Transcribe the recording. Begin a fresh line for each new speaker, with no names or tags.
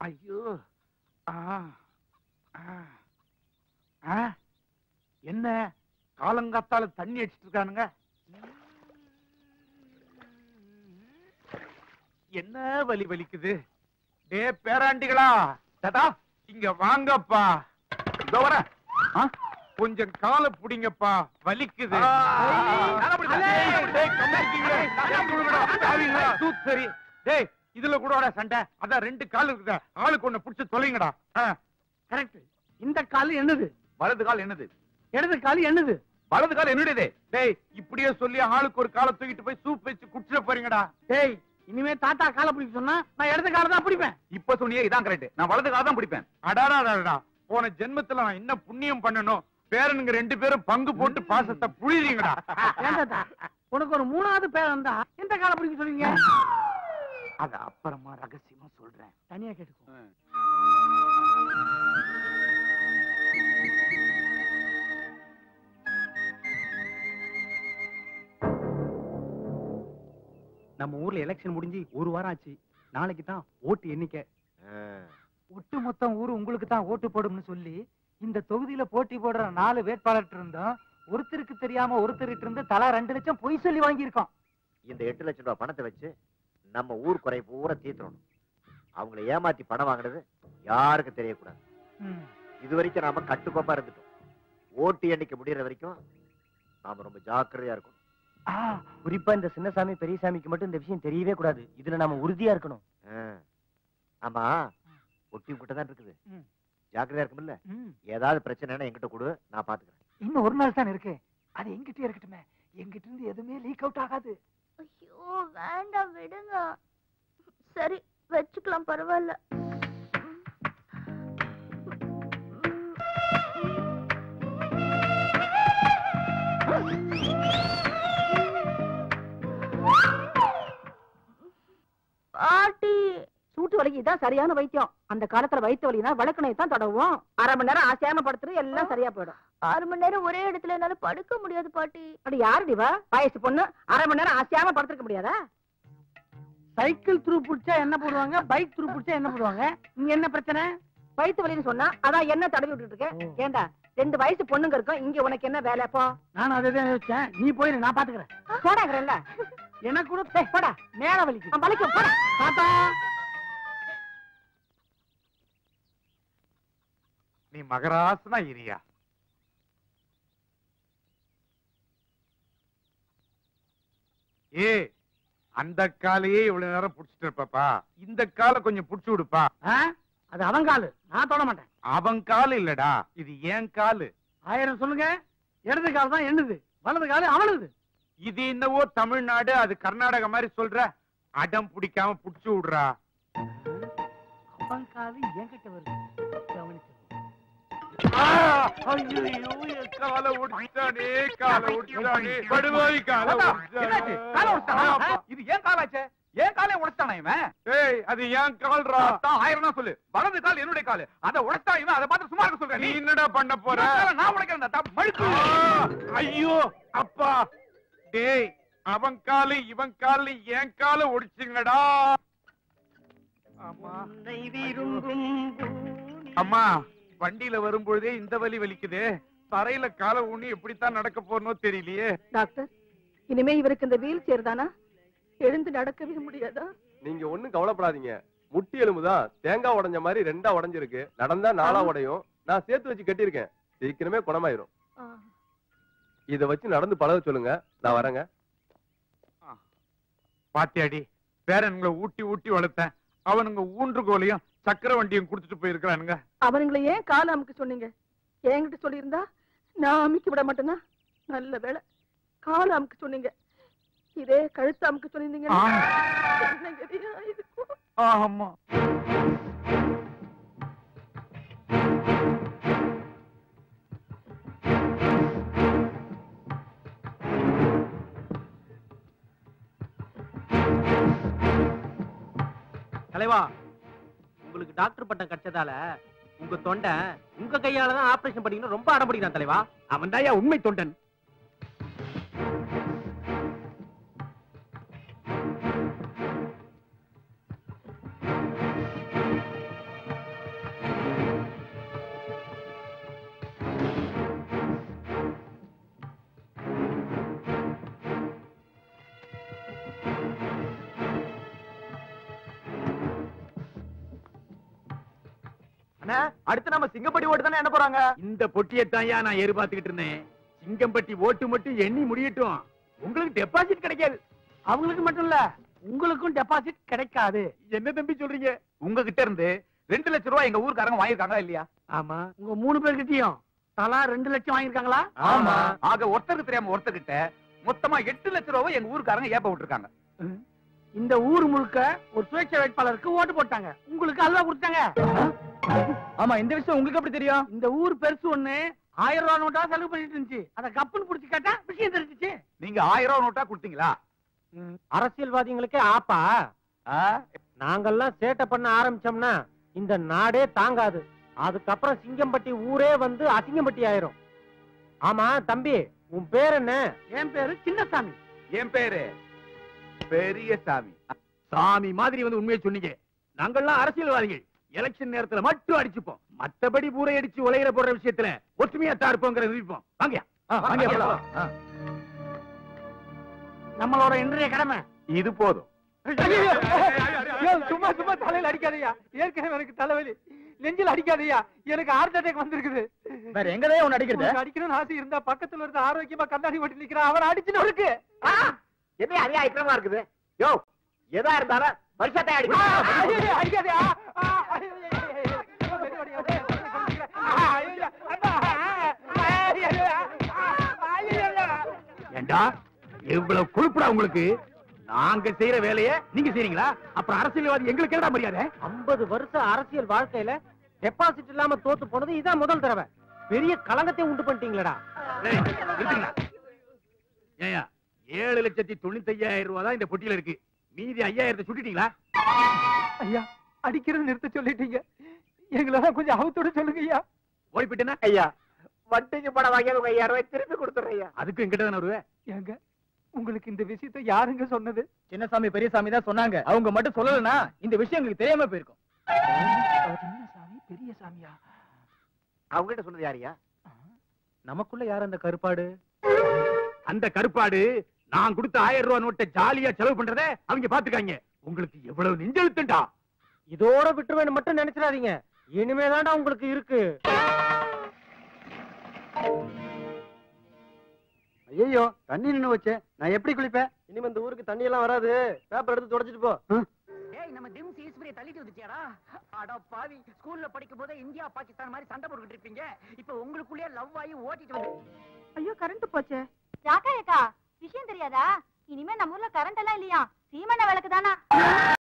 ஐயோ ஆ ஆ. ஆ. என்ன காலங்காத்தால தண்ணி அடிச்சிட்டு இருக்கானுங்க என்ன வலி வலிக்குது டே பேராண்டிகளா ததா இங்க வாங்கப்பா இதோ வரேன் ஆ? கொஞ்சம் காலை புடிங்கப்பா வலிக்குது
நானா பிடிச்சேன்?
டேய், டேய், கம்மாய்க்கிறீங்களே. டேய், கொடுங்கடா. சாவிங்களா? தூத் சரி டேய் இதுல கூட வாடா சண்டை அதான் ரெண்டு கால் இருக்குதா ஆளுக்கு ஒண்ணு புடிச்சு தொலைங்கடா
கரெக்ட் இந்த கால் என்னது
வலது கால் என்னது
இடது கால் என்னது
வலது கால் என்னுடையதே டேய் இப்படியே சொல்லி ஆளுக்கு ஒரு காலை தூக்கிட்டு போய் சூப் வச்சு குடிச்சிட போறீங்கடா
டேய் இனிமே தாத்தா காலை பிடிக்க சொன்னா நான் இடது காலை தான் பிடிப்பேன்
இப்ப சொன்னியே இதான் கரெக்ட் நான் வலது கால் தான் பிடிப்பேன் அடாடாடா போன ஜென்மத்துல நான் என்ன புண்ணியம் பண்ணணும் பேரனுங்க ரெண்டு பேரும் பங்கு போட்டு பாசத்தை புழிறீங்கடா
ஏன் தாத்தா உனக்கு ஒரு மூணாவது பேர் வந்தா எந்த காலை பிடிக்க சொல்றீங்க
அத அப்புறமா ரகசியமா சொல்றேன்
தனியா கேட்டுக்கோ
நம்ம ஊர்ல எலெக்ஷன் முடிஞ்சு ஒரு வாரம் ஆச்சு நாளைக்கு தான் ஓட்டு எண்ணிக்கை
ஒட்டு மொத்தம் ஊரு உங்களுக்கு தான் ஓட்டு போடும்னு சொல்லி இந்த தொகுதியில போட்டி போடுற நாலு வேட்பாளர் இருந்தோம் ஒருத்தருக்கு தெரியாம ஒருத்தர்கிட்ட இருந்து தலா ரெண்டு லட்சம் பொய் சொல்லி வாங்கியிருக்கோம்
இந்த எட்டு லட்சம் ரூபாய் பணத்தை வச்சு நம்ம ஊர் குறை பூரா தீர்த்தணும் அவங்கள ஏமாத்தி பணம் வாங்குறது யாருக்கும் தெரியக்கூடாது
ம்.
இது வரைக்கும் நாம கட்டுக்கோப்பா இருந்துட்டோம் ஓட்டு எண்ணிக்கை முடியற வரைக்கும் நாம ரொம்ப ஜாக்கிரதையா இருக்கணும்
ஆ, குறிப்பா இந்த சின்னசாமி பெரியசாமிக்கு மட்டும் இந்த விஷயம் தெரியவே கூடாது இதுல நாம உறுதியா இருக்கணும்
ஆ. ஆமா ஒட்டி கிட்ட தான் இருக்குது
ம்.
ஜாக்கிரதையா இருக்கும்ல
ம்.
ஏதாவது பிரச்சனைனா என்கிட்ட கொடு நான் பாத்துக்கிறேன்
இன்னும் ஒரு நாள் தான் இருக்கு அது எங்கிட்டே இருக்கட்டுமே எங்கிட்ட இருந்து எதுவுமே லீக் அவுட் ஆகாது
ஐயோ வேண்டாம் விடுங்க சரி வச்சுக்கலாம் பரவாயில்ல பாட்டி
சூட்டு வலிக்கு இதான் சரியான வைத்தியம் அந்த காலத்துல வயிற்று வலினா வழக்கணையை தான் தடவும் அரை மணி நேரம் ஆசையாம படுத்துரு எல்லாம் சரியா போயிடும்
ஆறு மணி நேரம் ஒரே இடத்துல என்னால படுக்க முடியாது பாட்டி
அப்படி யாருடி வா வயசு பொண்ணு அரை மணி நேரம் ஆசையாம படுத்துக்க முடியாதா
சைக்கிள் துரு பிடிச்சா என்ன போடுவாங்க பைக் துரு பிடிச்சா என்ன போடுவாங்க இங்க என்ன பிரச்சனை
வயிற்று வலின்னு சொன்னா அதான் என்ன தடவி விட்டுட்டு இருக்கேன் ஏண்டா ரெண்டு வயசு பொண்ணுங்க இருக்கும் இங்க உனக்கு என்ன வேலை போ
நானும் அதை தான் யோசிச்சேன் நீ போயிரு நான் பாத்துக்கிறேன்
போடாங்கிறல்ல
எனக்கு கூட டேய், போடா மேல வலிக்கு
வலிக்கும் போடா
தாத்தா
நீ மகராசனா இரியா ஏ அந்த காலையே இவ்வளவு நேரம் புடிச்சிட்டு இருப்பப்பா இந்த காலை கொஞ்சம் புடிச்சு விடுப்பா
ஆ? அது அவன் காலு நான் தொட மாட்டேன்
அவன் காலு இல்லடா இது ஏன் காலு
ஆயிரம் சொல்லுங்க இடது கால் தான் என்னது வலது காலு அவனுது
இது என்னவோ தமிழ்நாடு அது கர்நாடகா மாதிரி சொல்ற அடம் பிடிக்காம புடிச்சு விடுறா
அவன் காலு என்கிட்ட வருது கவனிச்சு
ஐயோ என் காலை ஒடிச்சானே காலை ஒடிச்சானே படுவாய் காலை
என்னாச்சு? காலை உடைச்சிட்டானா? இது ஏன் காலாச்சே ஏன் காலை உடைச்சானா இவன்
ஏய் அது ஏன் கால்ரா
அதான் ஆயிரம் தான் சொல்லு வலது கால் என்னுடைய கால் அதை உடைச்சா இவன் அதை பார்த்து சும்மா இருக்க சொல்ற
நீ
நீ
என்னடா பண்ண போற
இவன் காலை நான் உடைக்கிறேன் தாத்தா மழுக்கு
ஆ, ஐயோ அப்பா டேய் அவன் காலு இவன் காலு என் காலு ஒடிச்சுங்கடா ஆமா அம்மா வண்டியில வரும்பொழுதே இந்த வலி வலிக்குதே தரையில காலை ஊனி எப்படித்தான் நடக்க போறனோ தெரியலையே
டாக்டர் இனிமே இவருக்கு இந்த வீல் சேர் தானா எழுந்து நடக்கவே முடியாதா
நீங்க ஒண்ணும் கவலைப்படாதீங்க முட்டி எலும்பு தான் தேங்காய் உடைஞ்ச மாதிரி ரெண்டா உடைஞ்சிருக்கு நடந்தா நாலா உடையும் நான் சேர்த்து வச்சு கட்டியிருக்கேன் சீக்கிரமே குணமாயிரும்
ஆ.
இத வச்சு நடந்து பழக சொல்லுங்க நான் வரேங்க
பாத்தியாடி பேரன்களை ஊட்டி ஊட்டி வளர்த்தேன் அவனுங்க ஊன்றுகோலையும் சக்கர வண்டியும் குடுத்துட்டு போயிருக்கிறானுங்க
அவனுங்களை ஏன் கால அமுக்க சொன்னீங்க என்கிட்ட சொல்லியிருந்தா நான் அமுக்கி விட மாட்டேனா நல்ல வேளை கால அமுக்க சொன்னீங்க இதே கழுத்து அமுக்க சொன்னீங்க
ஆ.
என்ன கதியா இருக்கும்
ஆமா
தலைவா உங்களுக்கு டாக்டர் பட்டம் கிடைச்சதால உங்க தொண்டை உங்க கையால தான் ஆபரேஷன் பண்ணிக்கணும் ரொம்ப அடம்பிடிக்கிறான் தலைவா
அவன் தான் உண்மை தொண்டன்
அண்ணா அடுத்து நம்ம சிங்கப்படி ஓட்டு தானே என்ன போறாங்க இந்த பொட்டியத்தான் நான் எதிர்பார்த்துக்கிட்டு இருந்தேன் சிங்கம்பட்டி ஓட்டு மட்டும் எண்ணி முடியட்டும் உங்களுக்கு டெபாசிட் கிடைக்காது
அவங்களுக்கு மட்டும் இல்ல உங்களுக்கும் டெபாசிட் கிடைக்காது
என்ன தம்பி சொல்றீங்க உங்ககிட்ட இருந்து ரெண்டு லட்சம் ரூபாய் எங்க ஊருக்காரங்க வாங்கியிருக்காங்களா இல்லையா
ஆமா உங்க மூணு பேர்கிட்டயும் தலா ரெண்டு லட்சம் வாங்கியிருக்காங்களா
ஆமா ஆக ஒருத்தருக்கு தெரியாம ஒருத்தர்கிட்ட மொத்தமா எட்டு லட்சம் ரூபாய் எங்க ஊருக்காரங்க ஏப்ப விட்டுருக்காங்க
இந்த ஊர் முழுக்க ஒரு சுயேட்சை வேட்பாளருக்கு ஓட்டு போட்டாங்க உங்களுக்கு அல்வா கொடுத்தாங்க
ஆமா இந்த விஷயம் உங்களுக்கு எப்படி தெரியும்
இந்த ஊர் பெருசு ஒண்ணு ஆயிரம் ரூபாய் நோட்டா செலவு பண்ணிட்டு இருந்துச்சு அத கப்புன்னு புடிச்சு கேட்டா விஷயம் தெரிஞ்சிச்சு
நீங்க ஆயிரம் ரூபாய் நோட்டா கொடுத்தீங்களா
அரசியல்வாதிகளுக்கே ஆப்பா நாங்கெல்லாம் சேட்டை பண்ண ஆரம்பிச்சோம்னா இந்த நாடே தாங்காது அதுக்கப்புறம் சிங்கம்பட்டி ஊரே வந்து அசிங்கம்பட்டி ஆயிரும் ஆமா தம்பி உன் பேர் என்ன
என் பேரு சின்னசாமி
என் பேரு பெரிய சாமி சாமி மாதிரி வந்து உண்மையை சொன்னீங்க நாங்கெல்லாம் அரசியல்வாதிகள் எலெக்ஷன் நேரத்துல மட்டும் அடிச்சுப்போம் மத்தபடி பூரை அடிச்சு உலையிற போடுற விஷயத்துல ஒற்றுமையா தான் இருப்போங்கிற நிரூபிப்போம் வாங்க வாங்க போலாம். ஆ.
நம்மளோட இன்றைய கடமை
இது போதும்
சும்மா சும்மா தலையில அடிக்காதயா ஏற்கனவே எனக்கு தலைவலி நெஞ்சில் அடிக்காதயா எனக்கு ஹார்ட் அட்டாக் வந்திருக்குது
வேற எங்கதான் உன்னை அடிக்கிறது
உனக்கு அடிக்கணும்னு ஆசை இருந்தா பக்கத்துல இருந்து ஆரோக்கியமா கண்ணாடி ஓட்டி நிக்கிறான் அவன் அடிச்சுன்னு இருக்கு
என்ன அதே ஐக்கிரமா இருக்குது யோ எதா இருந்தாலும் வருஷத்தை அடி
அடிக்காதயா ஆ, ஐயோ, ஐயோ, ஐயோ, ஐயோ. மெதுவாடியா, மெதுவாடியா, ஆ, ஐயோ, அண்ணா, ஆ, ஐயோ, ஐயோ, ஐயோ.
ஏண்டா எவ்வளவு கொழுப்புடா உங்களுக்கு நாங்க செய்யற வேலைய நீங்க செய்றீங்களா அப்புறம் அரசியல்வாதி எங்களுக்கு என்னடா மரியாதை
ஐம்பது வருஷம் அரசியல் வாழ்க்கையில டெபாசிட் இல்லாம தோத்து போனது இதான் முதல் தடவை பெரிய கலங்கத்தை உண்டு பண்ணிட்டீங்களடா
ஏய், நிறுத்துங்களா. ஏய்யா, ஏழு லட்சத்தி தொண்ணூத்தி ஐயாயிரம் ரூபாய் தான் இந்த பொட்டியில இருக்கு மீதி ஐயாயிரத்தை சுட்டிட்டீங்களா
ஐயா அடிக்கிறது நிறுத்த சொல்லிட்டீங்க எங்களெல்லாம் கொஞ்சம் அவுத்தோட சொல்லுங்க ஐயா
ஓடி போயிட்டேன்னா
ஐயா வட்டிக்கு படம் வாங்கியது உங்க ஐயாயிரம் ரூபாய் திருப்பி கொடுத்துறேன் ஐயா
அதுக்கு எங்கிட்ட தானே வருவேன்
ஏங்க உங்களுக்கு இந்த விஷயத்தை யாருங்க சொன்னது
சின்னசாமி பெரியசாமி தான் சொன்னாங்க அவங்க மட்டும் சொல்லலனா இந்த விஷயம் எங்களுக்கு தெரியாம போயிருக்கும்
சின்ன சாமி பெரிய சாமியா
அவங்க கிட்ட சொன்னது யாரியா
நமக்குள்ள யார் அந்த கருப்பாடு
அந்த கருப்பாடு நான் கொடுத்த ஆயிரம் ரூபாய் நோட்டை ஜாலியா செலவு பண்றத அவங்க பாத்துக்காங்க உங்களுக்கு எவ்வளவு நெஞ்செழுத்துண்டா
இதோட விட்டுருவேன்னு மட்டும் நினைச்சிடாதீங்க இனிமேதான்டா உங்களுக்கு இருக்கு
ஐயோ தண்ணி நின்னு வச்சே நான் எப்படி குளிப்பேன்
இனிமே இந்த ஊருக்கு தண்ணி எல்லாம் வராது பேப்பர் எடுத்து தொடச்சிட்டு போ
ஏய் நம்ம டிம்ஸ் ஈஸ்வரியை தள்ளிட்டு வந்துச்சியாடா அட பாவி ஸ்கூல்ல படிக்கும் போதே இந்தியா பாகிஸ்தான் மாதிரி சண்டை போட்டுக்கிட்டு இருப்பீங்க இப்ப உங்களுக்குள்ளேயே லவ் ஆகி ஓட்டிட்டு வந்து
ஐயோ கரண்ட் போச்சே
ராக்கா ஏக்கா விஷயம் தெரியாதா இனிமே நம்ம ஊர்ல கரண்ட் எல்லாம் இல்லையா சீமெண்ண விளக்கு தானா